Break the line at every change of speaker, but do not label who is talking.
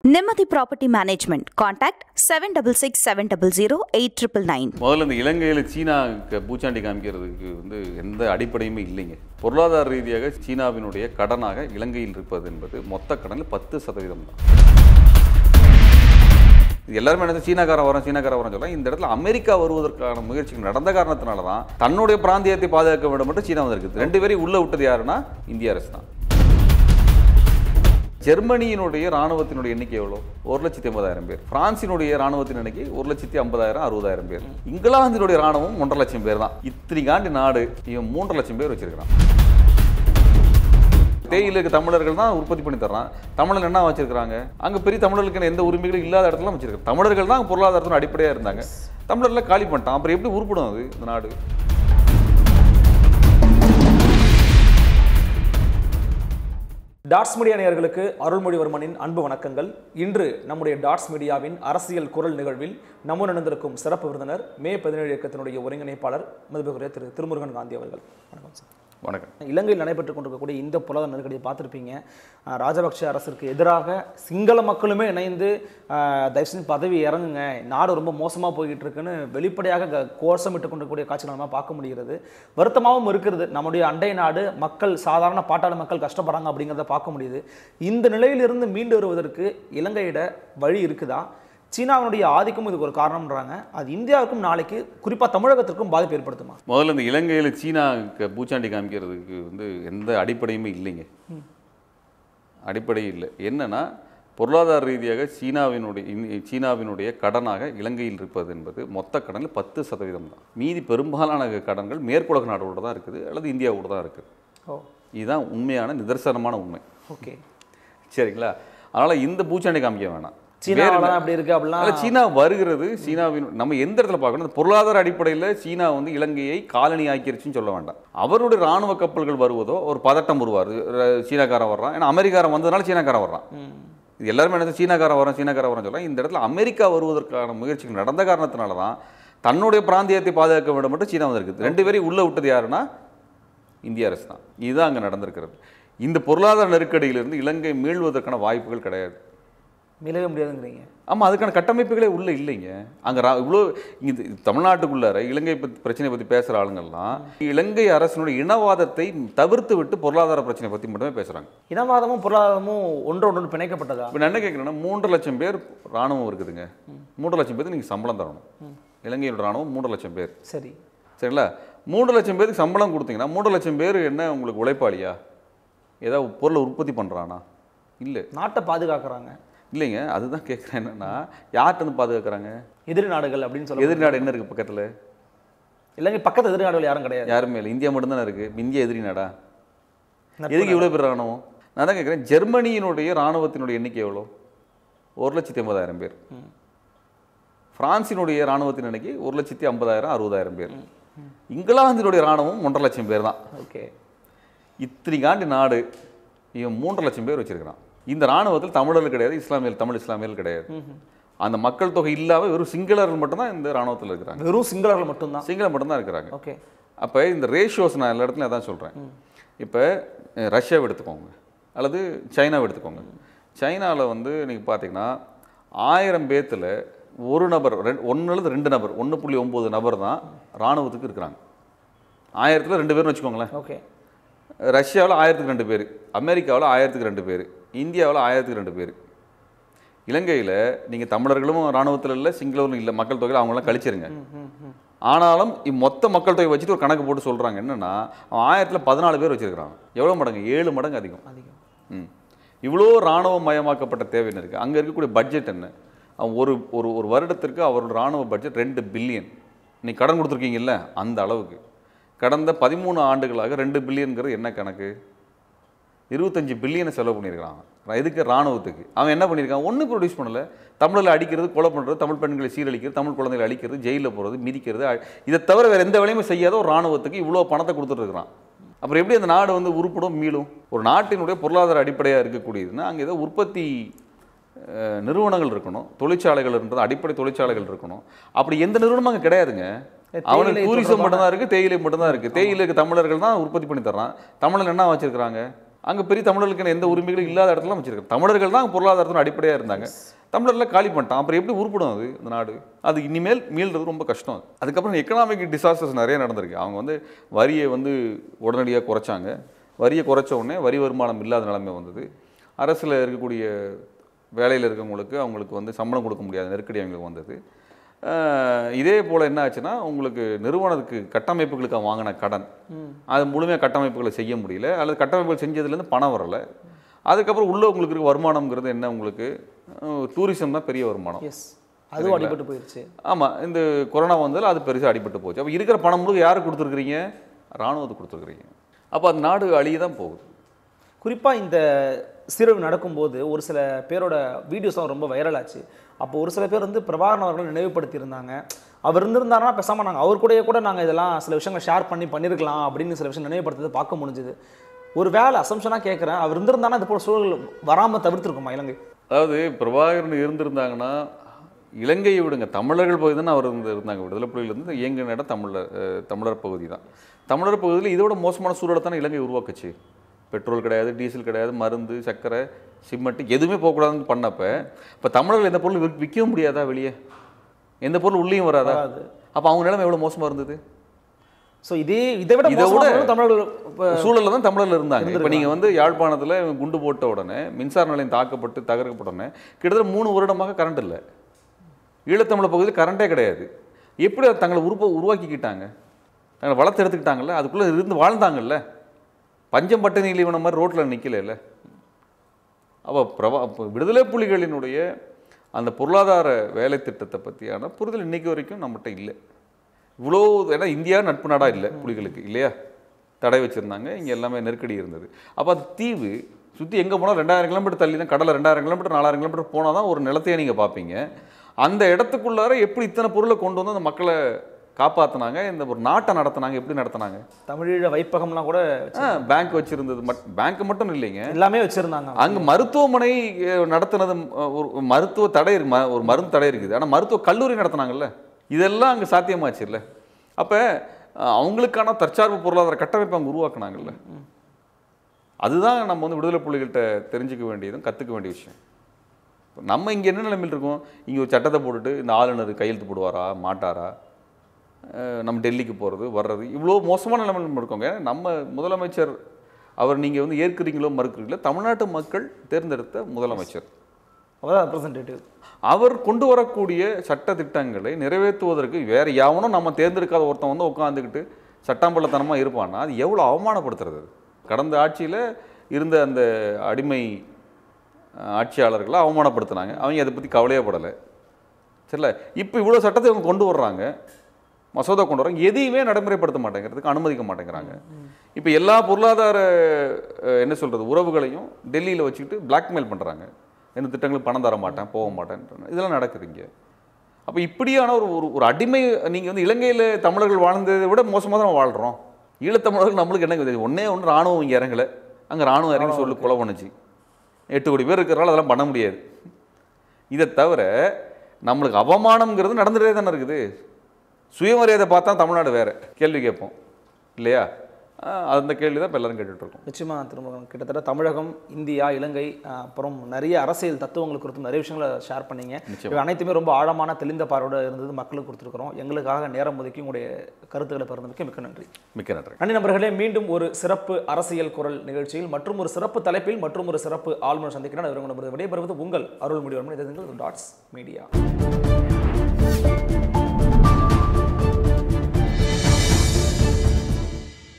நிம்மதி property management contact seven double six seven double zero eight triple nine
முதல்ல இந்த இலங்கையில் சீனா க- பூச்சாண்டி காமிக்கிறதுக்கு வந்து எந்த அடிப்படையுமே இல்லைங்க பொருளாதார ரீதியாக சீனாவினுடைய கடனாக இலங்கையில் இருப்பது என்பது மொத்த கடனில் பத்து சதவீதம் தான் இது எல்லாருமே என்ன சீனாக்காரன் வரோம் சீனாக்காரன் வரோம் சொல்லலாம் இந்த இடத்துல அமெரிக்கா வருவதற்கான முயற்சிகள் நடந்த காரணத்தினால தான் தன்னுடைய பிராந்தியத்தை பாதுகாக்க வேண்டும் மட்டும் சீனா வந்திருக்குது ரெண்டு பேரையும் உள்ள விட்டது யாருன்னா இந்திய அரசு தான் ஜெர்மனியினுடைய ராணுவத்தினுடைய எண்ணிக்கை எவ்வளோ ஒரு லட்சத்தி ஐம்பதாயிரம் பேர் பிரான்சினுடைய ராணுவத்தின் எண்ணிக்கை ஒரு லட்சத்தி ஐம்பதாயிரம் அறுபதாயிரம் பேர் இங்கிலாந்தினுடைய ராணுவம் ஒன்றரை லட்சம் பேர் தான் இத்தனைக்காண்டு நாடு இவன் மூன்றரை லட்சம் பேர் வச்சிருக்கிறான் தேயிலுக்கு தமிழர்கள் தான் உற்பத்தி பண்ணி தர்றான் தமிழர் என்ன வச்சிருக்காங்க அங்க பெரிய தமிழர்களுக்கு எந்த உரிமைகளும் இல்லாத இடத்துல வச்சிருக்காங்க தமிழர்கள் தான் பொருளாதாரத்தின் அடிப்படையா இருந்தாங்க தமிழர்ல காலி பண்ணிட்டான் அப்புறம் எப்படி உருப்படும் அது இந்த நாடு
டாட்ஸ் மீடியா நேயர்களுக்கு அருள்மொழிவர்மனின் அன்பு வணக்கங்கள் இன்று நம்முடைய டாட்ஸ் மீடியாவின் அரசியல் குரல் நிகழ்வில் நம்ம நடந்திருக்கும் சிறப்பு விருந்தினர் மே பதினேழு இயக்கத்தினுடைய ஒருங்கிணைப்பாளர் மதிப்புக்குரிய திரு திருமுருகன் காந்தி அவர்கள் வணக்கம் சார்
வணக்கம்
இலங்கையில் நடைபெற்று கொண்டிருக்கக்கூடிய இந்த பொருளாதார நெருக்கடியை பார்த்துருப்பீங்க அஹ் ராஜபக்ஷ அரசிற்கு எதிராக சிங்கள மக்களுமே இணைந்து அஹ், தயவு செஞ்சு பதவி இறங்குங்க நாடு ரொம்ப மோசமாக போய்கிட்டு இருக்குன்னு வெளிப்படையாக க- கோஷமிட்டு கொண்டிருக்கக்கூடிய காட்சிகளை நம்ம பார்க்க முடிகிறது வருத்தமாகவும் இருக்கிறது நம்முடைய அண்டை நாடு மக்கள் சாதாரண பாட்டாளி மக்கள் கஷ்டப்படுறாங்க அப்படிங்கிறத பார்க்க முடியுது இந்த நிலையிலிருந்து மீண்டு வருவதற்கு இலங்கையிட வழி இருக்குதா சீனாவினுடைய ஆதிக்கம் இதுக்கு ஒரு காரணம்ன்றாங்க அது இந்தியாவுக்கும் நாளைக்கு குறிப்பாக தமிழகத்திற்கும் பாதிப்பு ஏற்படுத்துமா
முதல்ல இந்த இலங்கையில் சீனா க- பூச்சாண்டி காமிக்கிறதுக்கு வந்து எந்த அடிப்படையுமே இல்லைங்க அடிப்படை இல்லை என்னன்னா பொருளாதார ரீதியாக சீனாவினுடைய இந்~ சீனாவினுடைய கடனாக இலங்கையில் இருப்பது என்பது மொத்த கடனில் பத்து சதவீதம் தான் மீதி பெரும்பாலான கடன்கள் மேற்குலக நாடோட தான் இருக்குது அல்லது இந்தியாவோட தான் இருக்குது
ஓ
இதுதான் உண்மையான நிதர்சனமான உண்மை
ஓகே
சரிங்களா அதனால் இந்த பூச்சாண்டி காமிக்க வேணாம்
சீனாவில் தான் அப்படி இருக்கு அப்படிலாம்
அதனால சீனா வருகிறது சீனாவின் நம்ம எந்த இடத்துல பார்க்கணும் இந்த பொருளாதார அடிப்படையில் சீனா வந்து இலங்கையை காலனி ஆக்கிருச்சுன்னு சொல்ல வேண்டாம் அவருடைய ராணுவ கப்பல்கள் வருவதோ ஒரு பதட்டம் உருவாரு ர- சீனாக்காரன் வர்றான் ஏன்னா அமெரிக்காரன் வந்ததுனால சீனாக்காரன் வர்றான்
ம்.
இது எல்லாருமே என்ன சீனாக்காரன் வரோம் சீனாக்காரன் வரோம் சொல்லலாம் இந்த இடத்துல அமெரிக்கா வருவதற்கான முயற்சிகள் நடந்த காரணத்தினால தான் தன்னுடைய பிராந்தியத்தை பாதுகாக்க வேண்டும் மட்டும் சீனா வந்திருக்குது ரெண்டு பேரையும் உள்ள விட்டது யாருன்னா இந்திய அரசு தான் இதுதான் அங்கே நடந்திருக்கிறது இந்த பொருளாதார நெருக்கடியிலிருந்து இலங்கை மீள்வதற்கான வாய்ப்புகள் கிடையாது
மீளவே முடியாதுங்கிறீங்க
ஆமாம் அதுக்கான கட்டமைப்புகளே உள்ள இல்லைங்க அங்கே ரா இவ்வளோ இங்கே தமிழ்நாட்டுக்குள்ளார இலங்கை பற்றி பிரச்சனை பற்றி பேசுகிற ஆளுங்கள்லாம் இலங்கை அரசினுடைய இனவாதத்தை தவிர்த்து விட்டு பொருளாதார பிரச்சனை பற்றி மட்டுமே பேசுகிறாங்க
இனவாதமும் பொருளாதாரமும் ஒன்றோடு ஒன்று பிணைக்கப்பட்டதா
இப்போ நான் என்ன கேட்குறேன்னா மூன்று லட்சம் பேர் ராணுவம் இருக்குதுங்க மூன்று லட்சம் பேருக்கு நீங்கள் சம்பளம் தரணும் இலங்கையோட ராணுவம் மூன்று லட்சம் பேர்
சரி
சரிங்களா மூன்று லட்சம் பேருக்கு சம்பளம் கொடுத்தீங்கன்னா மூன்று லட்சம் பேர் என்ன உங்களுக்கு உழைப்பாளியா ஏதாவது பொருளை உற்பத்தி பண்ணுறானா இல்லை
நாட்டை பாதுகாக்கிறாங்க
இல்லைங்க அதுதான் கேட்குறேன் என்னன்னா யார்கிட்ட இருந்து பாதுகாக்கிறாங்க
எதிரி நாடுகள் அப்படின்னு சொல்ல
எதிர்நாடு என்ன இருக்குது பக்கத்தில்
இலங்கை பக்கத்து எதிரி நாடுகள் யாரும் கிடையாது
யாருமே இல்லை இந்தியா மட்டும்தானே இருக்குது இந்தியா எதிரி நாடா
நட்பு
எதுக்கு இவ்வளோ பேர் ராணுவம் நான் தான் கேட்குறேன் ஜெர்மனியினுடைய ராணுவத்தினுடைய எண்ணிக்கை எவ்வளோ ஒரு லட்சத்தி ஐம்பதாயிரம் பேர் பிரான்சினுடைய ராணுவத்தின் எண்ணிக்கை ஒரு லட்சத்தி ஐம்பதாயிரம் அறுபதாயிரம் பேர் இங்கிலாந்தினுடைய ராணுவம் ஒன்றரை லட்சம் பேர் தான்
ஓகே
இத்தனைக்காண்டு நாடு இவன் மூன்றரை லட்சம் பேர் வச்சிருக்கிறான் இந்த ராணுவத்தில் தமிழர்கள் கிடையாது இஸ்லாமியர்கள் தமிழ் இஸ்லாமியர்கள் கிடையாது அந்த மக்கள் தொகை இல்லாமல் வெறும் சிங்களர்கள் மட்டும்தான் இந்த ராணுவத்தில் இருக்கிறாங்க
வெறும் சிங்களர்கள் மட்டும்தான்
சிங்களம் மட்டும்தான் இருக்கிறாங்க
ஓகே
அப்போ இந்த ரேஷியோஸ் நான் எல்லா இடத்துலையும் அதான் சொல்கிறேன் இப்போ அஹ், ரஷ்யாவை எடுத்துக்கோங்க அல்லது சைனாவை எடுத்துக்கோங்க சைனாவில் வந்து நீங்கள் பார்த்தீங்கன்னா ஆயிரம் பேத்தில் ஒரு நபர் ரெண்டு ஒன்று அல்லது ரெண்டு நபர் ஒன்று புள்ளி ஒம்பது நபர் தான் இராணுவத்துக்கு இருக்கிறாங்க ஆயிரத்தில் ரெண்டு பேர்னு வச்சுக்கோங்களேன்
ஓகே
ரஷ்யாவில் ஆயிரத்துக்கு ரெண்டு பேர் அமெரிக்காவில் ஆயிரத்துக்கு ரெண்டு பேர் இந்தியாவில் ஆயிரத்துக்கு ரெண்டு பேர் இலங்கையில் நீங்கள் தமிழர்களும் இராணுவத்தில் இல்லை சிங்களவர்களும் இல்லை மக்கள் தொகையில் அவங்களாம் கழிச்சிருங்க ஆனாலும் இ- மொத்த மக்கள் தொகை வச்சுட்டு ஒரு கணக்கு போட்டு சொல்கிறாங்க என்னன்னா அவன் ஆயிரத்தில் பதினாலு பேர் வச்சிருக்கிறான் எவ்வளோ மடங்கு ஏழு மடங்கு அதிகம்
அதிகம்
ம் இவ்வளோ இராணுவ மயமாக்கப்பட்ட தேவை என்ன இருக்குது அங்கே இருக்கக்கூடிய பட்ஜெட் என்ன அவன் ஒரு ஒரு ஒரு வருடத்திற்கு அவரோட இராணுவ பட்ஜெட் ரெண்டு பில்லியன் நீ கடன் கொடுத்துருக்கீங்கல்ல அந்த அளவுக்கு கடந்த பதிமூணு ஆண்டுகளாக ரெண்டு பில்லியனுங்கிறது என்ன கணக்கு இருபத்தஞ்சு பில்லியனை செலவு பண்ணியிருக்கான் எதுக்கு ராணுவத்துக்கு அவன் என்ன பண்ணியிருக்கான் ஒன்றும் ப்ரொடியூஸ் பண்ணல தமிழில் அடிக்கிறது கொலை பண்ணுறது தமிழ் பெண்களை சீரழிக்கிறது தமிழ் குழந்தைகளை அழிக்கிறது ஜெயிலில் போகிறது மிதிக்கிறது அ- இதை தவிர வேறு எந்த வேலையுமே செய்யாத ஒரு ராணுவத்துக்கு இவ்வளோ பணத்தை கொடுத்துட்டு இருக்கிறான் அப்புறம் எப்படி அந்த நாடு வந்து உருப்படும் மீளும் ஒரு நாட்டினுடைய பொருளாதார அடிப்படையாக இருக்கக்கூடியதுன்னா அங்கே ஏதோ உற்பத்தி அஹ், நிறுவனங்கள் இருக்கணும் தொழிற்சாலைகள்ன்றது அடிப்படை தொழிற்சாலைகள் இருக்கணும் அப்படி எந்த நிறுவனமும் அங்கே கிடையாதுங்க அவனுக்கு
தேயிலை
டூரிசம்
தொடர்பான-
மட்டும்தான் இருக்குது தேயிலை மட்டும்தான் இருக்குது தேயிலைக்கு தமிழர்கள் தான் உற்பத்தி பண்ணி தர்றான் தமிழன் என்ன வச்சிருக்கிறாங்க அங்கே பெரிய தமிழர்களுக்கு எந்த உரிமைகளும் இல்லாத இடத்துல வச்சிருக்காங்க தமிழர்கள் தான் பொருளாதாரத்தின் அடிப்படையாக இருந்தாங்க தமிழர்லாம் காலி பண்ணிட்டான் அப்புறம் எப்படி உருப்படும் அது இந்த நாடு அது இனிமேல் மீள்றது ரொம்ப கஷ்டம் அதுக்கப்புறம் எக்கனாமிக் டிசாஸ்டர்ஸ் நிறைய நடந்திருக்கு அவங்க வந்து வரியை வந்து உடனடியாக குறைச்சாங்க வரியை குறைச்ச உடனே வரி வருமானம் இல்லாத நிலைமை வந்தது அரசில் இருக்கக்கூடிய வேலையில் இருக்கவங்களுக்கு அவங்களுக்கு வந்து சம்பளம் கொடுக்க முடியாத நெருக்கடி அவங்களுக்கு வந்தது அஹ் இதே போல் என்ன ஆச்சுன்னா உங்களுக்கு நிறுவனத்துக்கு கட்டமைப்புகளுக்கு அவன் வாங்கின கடன் அது முழுமையாக கட்டமைப்புகளை செய்ய முடியல அல்லது கட்டமைப்புகள் செஞ்சதுலேருந்து பணம் வரலை அதுக்கப்புறம் உள்ள உங்களுக்கு இருக்க வருமானம்ங்கிறது என்ன உங்களுக்கு டூரிசம் தான் பெரிய வருமானம்
எஸ் அதுவும் அடிபட்டு போயிடுச்சு
ஆமாம் இந்த கொரோனா வந்ததில் அது பெருசாக அடிபட்டு போச்சு அப்போ இருக்கிற பணம் முழுக்க யாருக்கு கொடுத்துருக்குறீங்க ராணுவத்துக்கு கொடுத்துருக்குறீங்க அப்போ அந்த நாடு அழிய தான் போகுது
குறிப்பாக இந்த சீரழிவு நடக்கும்போது ஒரு சில பேரோட வீடியோஸ்லாம் ரொம்ப வைரல் ஆச்சு அப்போ ஒரு சில பேர் வந்து பிரபாகரன் அவர்களை நினைவுபடுத்தியிருந்தாங்க அவர் இருந்திருந்தாருன்னா பேசாமல் நாங்கள் அவர் கூடயே கூட நாங்கள் இதெல்லாம் சில விஷயங்களை ஷேர் பண்ணி பண்ணியிருக்கலாம் அப்படின்னு சில விஷயம் நினைவுபடுத்துறதை பார்க்க முடிஞ்சுது ஒரு வேலை அசம்ஷனாக கேட்குறேன் அவர் இருந்திருந்தானா இது போல சூழல் வராமல் தவிர்த்திருக்குமா இலங்கை
அதாவது பிரபாகரன் இருந்திருந்தாங்கன்னா இலங்கையை விடுங்க தமிழர்கள் பகுதி தான் அவர் இருந்து இருந்தாங்க விடுதலை புலிகளிலிருந்து இயங்கின இடம் தமிழர் அஹ், தமிழர் பகுதி தான் தமிழர் பகுதியில் இதோட மோசமான சூழலை தானே இலங்கை உருவாக்குச்சு பெட்ரோல் கிடையாது டீசல் கிடையாது மருந்து சர்க்கரை சிமெண்ட் எதுவுமே போகக்கூடாதுன்னு பண்ணப்ப இப்போ தமிழர்கள் எந்த பொருள் விற்க- விற்கவும் முடியாதா வெளியே எந்த பொருள் உள்ளேயும் வராதா
வராது.
அப்போ அவங்க நிலைமை எவ்வளோ மோசமாக இருந்தது
ஸோ இதே இதை விட
இதை விட
மோசமான தமிழர்கள் இப்ப
சூழல்ல தான் தமிழர்ல இருந்தாங்க இப்போ நீங்கள் வந்து யாழ்ப்பாணத்தில் குண்டு போட்ட உடனே மின்சார நிலையம் தாக்கப்பட்டு தகர்க்கப்பட்ட உடனே கிட்டத்தட்ட மூணு வருடமாக கரண்ட் இல்லை ஈழத்தமிழ் பகுதியில் கரண்டே கிடையாது எப்படி அதை தங்களை உருப்ப உருவாக்கிக்கிட்டாங்க தங்களை வளர்த்து எடுத்துக்கிட்டாங்கல்ல அதுக்குள்ளே இருந்து வாழ்ந்தாங்கல்ல பஞ்சம் பட்டினி இவன மாதிரி ரோட்டில் நிற்கல அப்போ பிரபா அப்போ விடுதலை புலிகளினுடைய அந்த பொருளாதார வேலை திட்டத்தை பற்றியான புரிதல் இன்னைக்கு வரைக்கும் நம்மகிட்ட இல்லை இவ்வளோ ஏன்னா இந்தியா நட்பு நாடாக இல்லை புலிகளுக்கு இல்லையா தடை வச்சுருந்தாங்க இங்கே எல்லாமே நெருக்கடி இருந்தது அப்போ அது தீவு சுற்றி எங்கே போனால் ரெண்டாயிரம் கிலோமீட்டர் தள்ளி தான் கடலில் ரெண்டாயிரம் கிலோமீட்டர் நாலாயிரம் கிலோமீட்டர் போனால் தான் ஒரு நிலத்தையே நீங்கள் பார்ப்பீங்க அந்த இடத்துக்குள்ளார எப்படி இத்தனை பொருளை கொண்டு வந்து அந்த மக்களை காப்பாற்றினாங்க இந்த ஒரு நாட்டை நடத்துனாங்க எப்படி நடத்துனாங்க
தமிழீழ வைப்பகம்லாம் கூட
பேங்க் வச்சிருந்தது மட் பேங்க் மட்டும் இல்லைங்க
எல்லாமே வச்சிருந்தாங்க
அங்க மருத்துவமனை அஹ், நடத்துனது அஹ், ஒரு மருத்துவ தடை இருக்கு ம- ஒரு மருந்து தடை இருக்குது ஆனா மருத்துவ கல்லூரி நடத்துனாங்கல்ல இதெல்லாம் அங்க சாத்தியமாச்சு இல்ல அப்ப அஹ், அவங்களுக்கான தற்சார்பு பொருளாதார கட்டமைப்பு அங்க உருவாக்குனாங்கல்ல அதுதான் நம்ம வந்து விடுதலை புலிகள்கிட்ட தெரிஞ்சுக்க வேண்டியதும் கத்துக்க வேண்டிய விஷயம் இப்ப நம்ம இங்க என்ன நிலைமையில் இருக்கோம் இங்க ஒரு சட்டத்தை போட்டுட்டு இந்த ஆளுநர் கையெழுத்து போடுவாரா மாட்டாரா அஹ் நம்ம டெல்லிக்கு போகிறது வர்றது இவ்வளோ மோசமான நிலைமையில் நம்ம இருக்கோங்க நம்ம முதலமைச்சர் அவர் நீங்கள் வந்து ஏற்கிறீங்களோ மறுக்கிறீங்களோ தமிழ்நாட்டு மக்கள் தேர்ந்தெடுத்த முதலமைச்சர்
அதான் ரெப்ரசன்டேட்டிவ்
அவர் கொண்டு வரக்கூடிய சட்ட திட்டங்களை நிறைவேற்றுவதற்கு வேற எவனும் நம்ம தேர்ந்தெடுக்காத ஒருத்தன் வந்து உட்காந்துக்கிட்டு சட்டாம்பள்ளத்தனமாக இருப்பான்னா அது எவ்வளோ அவமானப்படுத்துறது அது. கடந்த ஆட்சியில் இருந்த அந்த அடிமை அஹ், ஆட்சியாளர்களை அவமானப்படுத்தினாங்க அவங்க அதை பற்றி கவலையே படலை சரில இப்போ இவ்வளோ சட்டத்தை இவங்க கொண்டு வர்றாங்க மசோதா கொண்டு வராங்க எதையுமே நடைமுறைப்படுத்த மாட்டேங்கிறதுக்கு அனுமதிக்க மாட்டேங்கிறாங்க இப்போ எல்லா பொருளாதார அஹ், என்ன சொல்கிறது உறவுகளையும் டெல்லியில் வச்சுக்கிட்டு பிளாக்மெயில் பண்ணுறாங்க எந்த திட்டங்களுக்கு பணம் தர மாட்டேன் போக மாட்டேன் இதெல்லாம் நடக்குது இங்கே அப்போ இப்படியான ஒரு ஒரு ஒரு அடிமை நீங்கள் வந்து இலங்கையில் தமிழர்கள் வாழ்ந்ததை விட மோசமாக தான் வாழ்கிறோம் ஈழத்தமிழர்கள் நம்மளுக்கு என்ன ஒன்றே ஒன்று ராணுவம் இங்கே இறங்கலை அங்கே ராணுவம் இறங்கி சொல்லி கொலை பண்ணுச்சு எட்டு கோடி பேர் இருக்கிறனால அதெல்லாம் பண்ண முடியாது இதை தவிர நம்மளுக்கு அவமானம்ங்கிறது நடந்துகிட்டே தானே இருக்குது சுயமரியாதை பார்த்தா தமிழ்நாடு வேற கேள்வி கேட்போம் இல்லையா ஆஹ் அந்த கேள்வி தான் இப்போ எல்லாரும் கேட்டுட்டு இருக்கோம்
நிச்சயமா திரும்ப கிட்டத்தட்ட தமிழகம் இந்தியா இலங்கை அஹ், அப்புறம் நிறைய அரசியல் தத்துவங்கள் குறித்து நிறைய விஷயங்களை ஷேர் பண்ணீங்க
நிச்சயமா.
இவை அனைத்துமே ரொம்ப ஆழமான தெளிந்த பார்வையோட இருந்தது மக்களுக்கு கொடுத்துருக்குறோம் எங்களுக்காக நேரம் ஒதுக்கி உங்களுடைய கருத்துக்களை பிறந்ததுக்கு மிக்க நன்றி
மிக்க நன்றி
நன்றி நண்பர்களே மீண்டும் ஒரு சிறப்பு அரசியல் குரல் நிகழ்ச்சியில் மற்றும் ஒரு சிறப்பு தலைப்பில் மற்றும் ஒரு சிறப்பு ஆளுநர் சந்திக்கிறேன் அது விடைபெறுவது உங்கள் அருள்மொழிவர்மன் இது டாட்ஸ் மீடியா